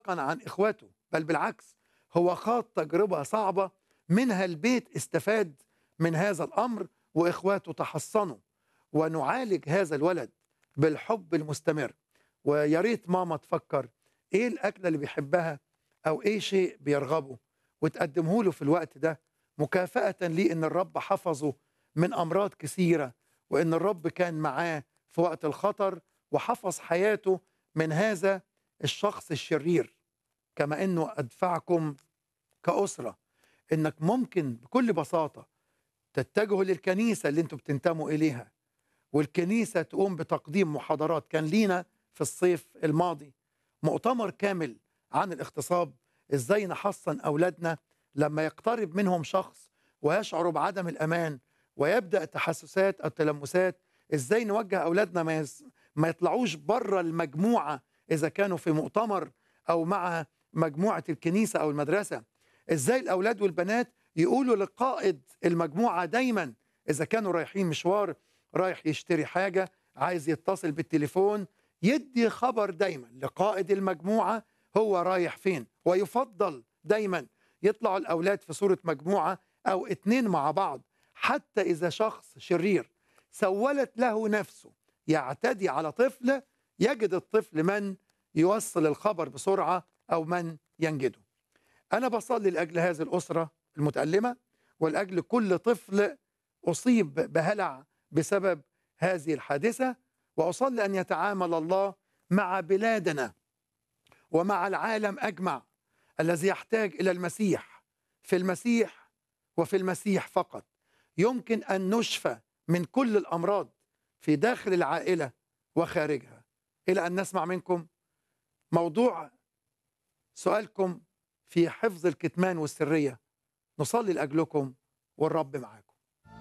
عن إخواته بل بالعكس هو خاض تجربة صعبة منها البيت استفاد من هذا الأمر وإخواته تحصنوا ونعالج هذا الولد بالحب المستمر ويا ريت ماما تفكر ايه الاكله اللي بيحبها او ايه شيء بيرغبه وتقدمه له في الوقت ده مكافاه ليه ان الرب حفظه من امراض كثيره وان الرب كان معاه في وقت الخطر وحفظ حياته من هذا الشخص الشرير كما انه ادفعكم كاسره انك ممكن بكل بساطه تتجهوا للكنيسه اللي انتم بتنتموا اليها والكنيسه تقوم بتقديم محاضرات كان لينا في الصيف الماضي مؤتمر كامل عن الاغتصاب ازاي نحصن اولادنا لما يقترب منهم شخص ويشعروا بعدم الامان ويبدا تحسسات او تلمسات ازاي نوجه اولادنا ما, يز... ما يطلعوش بره المجموعه اذا كانوا في مؤتمر او مع مجموعه الكنيسه او المدرسه ازاي الاولاد والبنات يقولوا لقائد المجموعه دايما اذا كانوا رايحين مشوار رايح يشتري حاجه عايز يتصل بالتليفون يدي خبر دايما لقائد المجموعه هو رايح فين ويفضل دايما يطلعوا الاولاد في صوره مجموعه او اتنين مع بعض حتى اذا شخص شرير سولت له نفسه يعتدي على طفل يجد الطفل من يوصل الخبر بسرعه او من ينجده. انا بصلي لاجل هذه الاسره المتالمه ولاجل كل طفل اصيب بهلع بسبب هذه الحادثه واصلي ان يتعامل الله مع بلادنا ومع العالم اجمع الذي يحتاج الى المسيح في المسيح وفي المسيح فقط يمكن ان نشفى من كل الامراض في داخل العائله وخارجها الى ان نسمع منكم موضوع سؤالكم في حفظ الكتمان والسريه نصلي لاجلكم والرب معاكم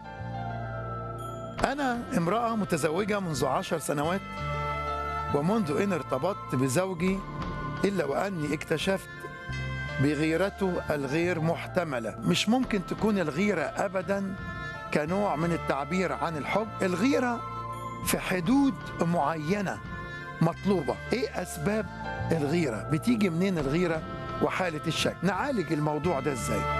أنا امرأة متزوجة منذ عشر سنوات ومنذ إن ارتبطت بزوجي إلا وأني اكتشفت بغيرته الغير محتملة مش ممكن تكون الغيرة أبدا كنوع من التعبير عن الحب الغيرة في حدود معينة مطلوبة إيه أسباب الغيرة بتيجي منين الغيرة وحالة الشك نعالج الموضوع ده إزاي